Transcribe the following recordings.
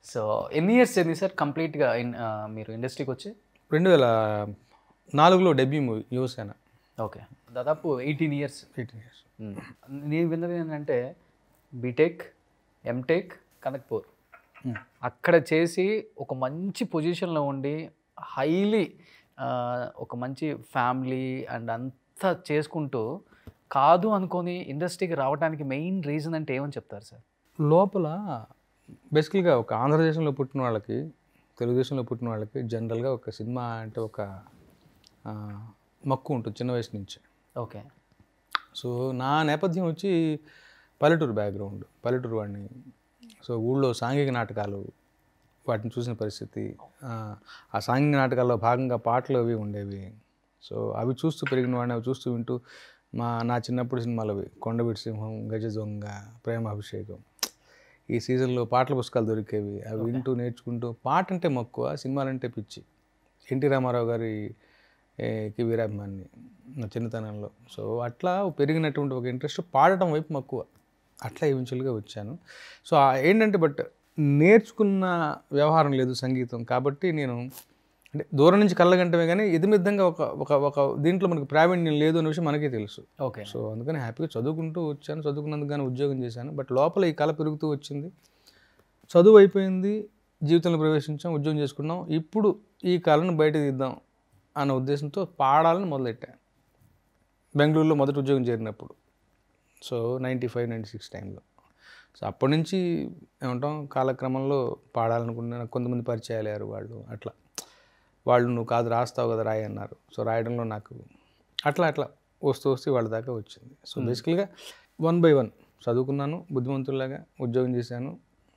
So ఎన్ని years అయింది sir కంప్లీట్గా ఇన్ మీరు ఇండస్ట్రీకి వచ్చి రెండు వేల నాలుగులో డెబ్యూ మూవీ యువసేన ఓకే దాదాపు ఎయిటీన్ ఇయర్స్ ఎయిటీన్ ఇయర్స్ నేను విన్నది ఏంటంటే బీటెక్ ఎంటెక్ కనక్పూర్ అక్కడ చేసి ఒక మంచి పొజిషన్లో ఉండి హైలీ ఒక మంచి ఫ్యామిలీ అండ్ అంతా చేసుకుంటూ కాదు అనుకొని ఇండస్ట్రీకి రావడానికి మెయిన్ రీజన్ అంటే ఏమని చెప్తారు సార్ లోపల బేసికల్గా ఒక ఆంధ్రదేశంలో పుట్టిన వాళ్ళకి తెలుగుదేశంలో పుట్టిన వాళ్ళకి జనరల్గా ఒక సినిమా అంటే ఒక ఆ, మక్కువ ఉంటుంది చిన్న వయసు నుంచి ఓకే సో నా నేపథ్యం వచ్చి పల్లెటూరు బ్యాక్గ్రౌండ్ పల్లెటూరు వాడిని సో ఊళ్ళో సాంఘిక నాటకాలు వాటిని చూసిన పరిస్థితి ఆ, ఆ సాంఘిక నాటకాల్లో భాగంగా పాటలు అవి ఉండేవి సో అవి చూస్తూ పెరిగిన వాడిని అవి చూస్తూ వింటూ మా నా చిన్నప్పుడు సినిమాలు అవి కొండవీటి సింహం గజ దొంగ ప్రేమ అభిషేకం ఈ సీజన్లో పాటల పుస్తకాలు దొరికేవి అవి వింటూ నేర్చుకుంటూ పాట అంటే మక్కువ సినిమాలంటే పిచ్చి ఎన్టీ రామారావు గారి ఏ, కి వీరాభిమాన్ని నా చిన్నతనంలో సో అట్లా పెరిగినటువంటి ఒక ఇంట్రెస్ట్ పాడటం వైపు మక్కువ అట్లా ఈవెన్చువల్గా వచ్చాను సో ఆ ఏంటంటే బట్ నేర్చుకున్న వ్యవహారం లేదు సంగీతం కాబట్టి నేను అంటే దూరం నుంచి కళ్ళగంటమే కానీ ఇదిమిద్దంగా ఒక ఒక ఒక దీంట్లో మనకి ప్రావీణ్యం లేదు అనే విషయం మనకే తెలుసు ఓకే సో అందుకని హ్యాపీగా చదువుకుంటూ వచ్చాను చదువుకున్నందుకు కానీ ఉద్యోగం చేశాను బట్ లోపల ఈ కళ పెరుగుతూ వచ్చింది చదువు అయిపోయింది జీవితంలో ప్రవేశించాం ఉద్యోగం చేసుకున్నాం ఇప్పుడు ఈ కళను బయట తీద్దాం అన్న ఉద్దేశంతో పాడాలని మొదలెట్టా బెంగళూరులో మొదటి ఉద్యోగం చేరినప్పుడు so ninety five ninety six టైంలో సో అప్పటి నుంచి ఏమంటాం కాలక్రమంలో పాడాలనుకున్న కొంతమంది పరిచయాలు అయ్యారు వాళ్ళు అట్లా వాళ్ళు నువ్వు కాదు రాస్తావు కదా రాయి అన్నారు సో రాయడంలో నాకు అట్లా అట్లా వస్తూ వస్తూ వాళ్ళ దాకా వచ్చింది సో బేసికల్గా వన్ బై వన్ చదువుకున్నాను బుద్ధిమంతుల్లాగా ఉద్యోగం చేశాను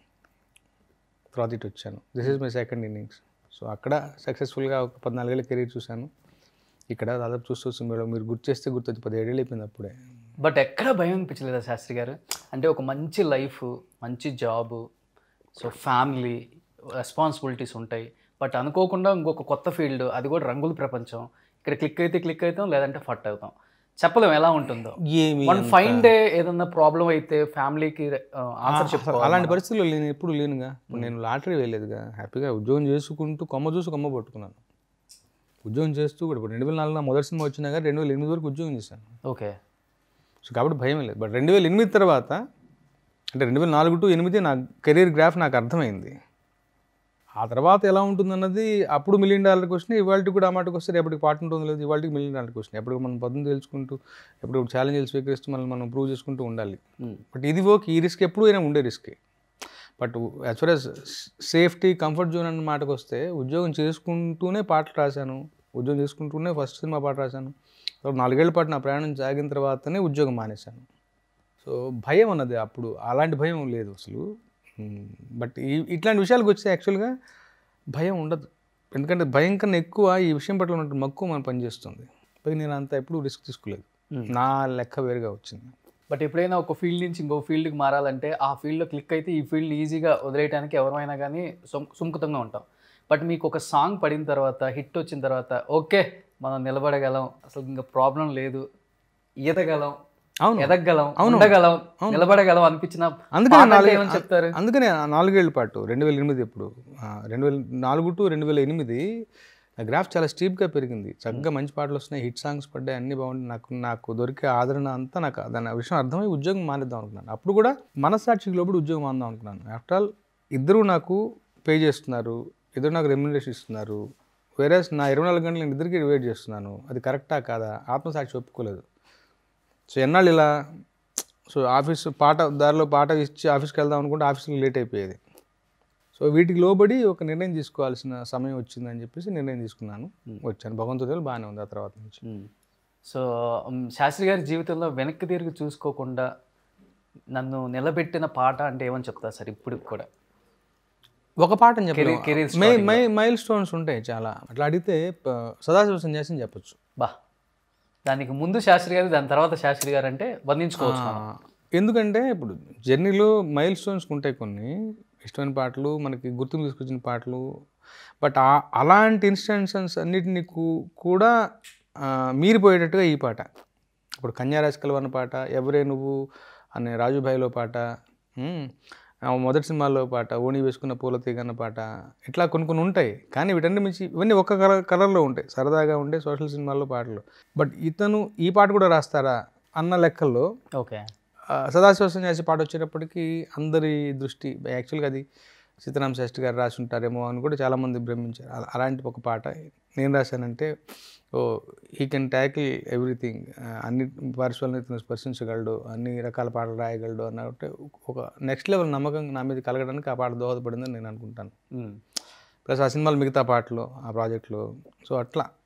తర్వాత ఇటు వచ్చాను this is my second innings so అక్కడ సక్సెస్ఫుల్గా ఒక పద్నాలుగేళ్ళ కెరీర్ చూశాను ఇక్కడ దాదాపు చూస్తూ వస్తుంది మేడం మీరు గుర్తు చేస్తే గుర్తొచ్చి పదిహేడేళ్ళు అయిపోయింది అప్పుడే బట్ ఎక్కడ భయం అనిపించలేదా శాస్త్రి గారు అంటే ఒక మంచి లైఫ్ మంచి జాబు సో ఫ్యామిలీ రెస్పాన్సిబిలిటీస్ ఉంటాయి బట్ అనుకోకుండా ఇంకొక కొత్త ఫీల్డ్ అది కూడా రంగుల ప్రపంచం ఇక్కడ క్లిక్ అయితే క్లిక్ అవుతాం లేదంటే ఫట్ అవుతాం చెప్పలేం ఎలా ఉంటుందో ఏమి వన్ ఫైన్ డే ఏదన్నా ప్రాబ్లం అయితే ఫ్యామిలీకి ఆన్సర్ చెప్పుకోవాలి అలాంటి పరిస్థితుల్లో లేను ఎప్పుడు లేనుగా ఇప్పుడు నేను లాటరీ వేయలేదుగా హ్యాపీగా ఉద్యోగం చేసుకుంటూ కొమ్మ చూసి కొమ్మ పట్టుకున్నాను ఉద్యోగం చేస్తూ కూడా ఇప్పుడు రెండు వేల నాలుగులో మొదటి సినిమా వచ్చినా కానీ రెండు వేల ఎనిమిది వరకు ఉద్యోగం చేశాను ఓకే సో కాబట్టి భయం లేదు బట్ రెండు వేల ఎనిమిది తర్వాత అంటే రెండు వేల నాలుగు టు ఎనిమిది నా కెరీర్ గ్రాఫ్ నాకు అర్థమైంది ఆ తర్వాత ఎలా ఉంటుందన్నది అప్పుడు మిలియన్ డాలర్ క్వశ్చన్ ఇవాళకి కూడా ఆ మాటకు వస్తే రేపటికి పాట ఉంటుందో లేదు ఇవాళకి మిలియన్ డాలర్ క్వశ్చన్ ఎప్పుడు మనం పద్ధతి తెలుసుకుంటూ ఎప్పుడు ఛాలెంజ్లు స్వీకరిస్తూ మనం మనం ప్రూవ్ చేసుకుంటూ ఉండాలి బట్ ఇది ఓకే ఈ రిస్క్ ఎప్పుడు అయినా ఉండే రిస్కే but as far as safety comfort zone అన్న మాటకు వస్తే ఉద్యోగం చేసుకుంటూనే పాటలు రాశాను ఉద్యోగం చేసుకుంటూనే ఫస్ట్ సినిమా పాట రాశాను తర్వాత నాలుగేళ్ల పాటు నా ప్రయాణం సాగిన తర్వాతనే ఉద్యోగం మానేశాను సో భయం అన్నది అప్పుడు అలాంటి భయం లేదు అసలు బట్ ఈ ఇట్లాంటి విషయాలకు వస్తే యాక్చువల్గా భయం ఉండదు ఎందుకంటే భయం కన్నా ఎక్కువ ఈ విషయం పట్ల ఉన్నట్టు మక్కువ మనం పనిచేస్తుంది పైగా నేను అంత ఎప్పుడు రిస్క్ తీసుకోలేదు నా లెక్క వేరుగా వచ్చింది బట్ ఎప్పుడైనా ఒక ఫీల్డ్ నుంచి ఇంకో ఫీల్డ్కి మారాలంటే ఆ ఫీల్డ్లో క్లిక్ అయితే ఈ ఫీల్డ్ ఈజీగా వదిలేయడానికి ఎవరైనా కానీ సుమ్ సుముఖతంగా ఉంటాం బట్ మీకు ఒక సాంగ్ పడిన తర్వాత హిట్ వచ్చిన తర్వాత ఓకే మనం నిలబడగలం అసలు ఇంకా ప్రాబ్లం లేదు ఈదగలం అవును ఎదగలం ఉండగలం నిలబడగలం అనిపించిన అందుకనే పాట అంటే నాలుగు- ఏమని చెప్తారు అందుకనే ఆ నాలుగేళ్ల పాటు రెండు వేల ఎనిమిది ఎప్పుడు ఆ, రెండు వేల నాలుగు టు రెండు వేల ఎనిమిది నా గ్రాఫ్ చాలా స్టీప్గా పెరిగింది చక్కగా మంచి పాటలు వస్తున్నాయి హిట్ సాంగ్స్ పడ్డాయి అన్ని బాగుంది నాకు నాకు దొరికే ఆదరణ అంతా నాకు దాని ఆ విషయం అర్థమై ఉద్యోగం మానేద్దాం అనుకున్నాను అప్పుడు కూడా మనస్సాక్షికి లోపల ఉద్యోగం మానేద్దాం అనుకున్నాను ఆఫ్టర్ ఆల్ ఇద్దరు నాకు పే చేస్తున్నారు ఇద్దరు నాకు రెమ్యునరేషన్ ఇస్తున్నారు వేరే నా ఇరవై నాలుగు గంటలు నేను ఇద్దరికి వెయిట్ చేస్తున్నాను అది కరెక్టా కాదా ఆత్మసాక్షి ఒప్పుకోలేదు సో ఎన్నాళ్ళు ఇలా సో ఆఫీస్ పాట దారిలో పాట ఇచ్చి ఆఫీస్కి వెళ్దాం అనుకుంటే ఆఫీస్కి లేట్ అయిపోయేది సో వీటికి లోబడి ఒక నిర్ణయం తీసుకోవాల్సిన సమయం వచ్చిందని చెప్పేసి నిర్ణయం తీసుకున్నాను వచ్చాను భగవంతుడు బాగానే ఉంది ఆ తర్వాత నుంచి సో ఉమ్, శాస్త్రి గారి జీవితంలో వెనక్కి తిరిగి చూసుకోకుండా నన్ను నిలబెట్టిన పాట అంటే ఏమని చెప్తారు సార్ ఇప్పుడు కూడా ఒక పాట అని Career- career చెప్పలేదు మై మై మైల్ స్టోన్స్ ఉంటాయి చాలా అట్లా అడిగితే ప- సదాశివ సన్యాసం చెప్పొచ్చు బా దానికి ముందు శాస్త్రి గారు దాని తర్వాత శాస్త్రి గారు అంటే వర్ణించుకోవచ్చు మనం. ఆ, ఎందుకంటే ఇప్పుడు జర్నీలో మైల్ స్టోన్స్ ఉంటాయి కొన్ని ఇష్టమైన పాటలు మనకి గుర్తుకు తీసుకొచ్చిన పాటలు బట్ ఆ- అలాంటి ఇన్స్టెన్సెస్ అన్నిటిని కూ- కూడా ఆ, మీరిపోయేటట్టుగా ఈ పాట ఇప్పుడు కన్యారాశి కలవన్న పాట ఎవరే నువ్వు అనే రాజుభాయిలో పాట ఉమ్, ఆ మొదటి సినిమాలో పాట ఓణి వేసుకున్న పూల తీగ అన్న పాట ఇట్లా కొన్ని కొన్ని ఉంటాయి కానీ వీటన్ని మించి ఇవన్నీ ఒక్క కలర్ కలర్లో ఉంటాయి సరదాగా ఉండే సోషల్ సినిమాల్లో పాటలు బట్ ఇతను ఈ పాట కూడా రాస్తారా అన్న లెక్కల్లో ఓకే ఆ, సదాశివ సన్యాసి పాట వచ్చేటప్పటికి అందరి దృష్టి యాక్చువల్గా అది సీతారామ శాస్త్రి గారు రాసి ఉంటారేమో అని కూడా చాలామంది భ్రమించారు అలా- అలాంటి ఒక పాట నేను రాశానంటే oh he can tackle everything అన్ని పార్శ్వాలను ఇతను స్పర్శించగలడు అన్ని రకాల పాటలు రాయగలడు అన్నట్టు ఒక నెక్స్ట్ లెవెల్ నమ్మకం నా మీద కలగడానికి ఆ పాట దోహదపడిందని నేను అనుకుంటాను మ్మ్. ప్లస్ ఆ సినిమాలు మిగతా పాటలు ఆ ప్రాజెక్టులు సో అట్లా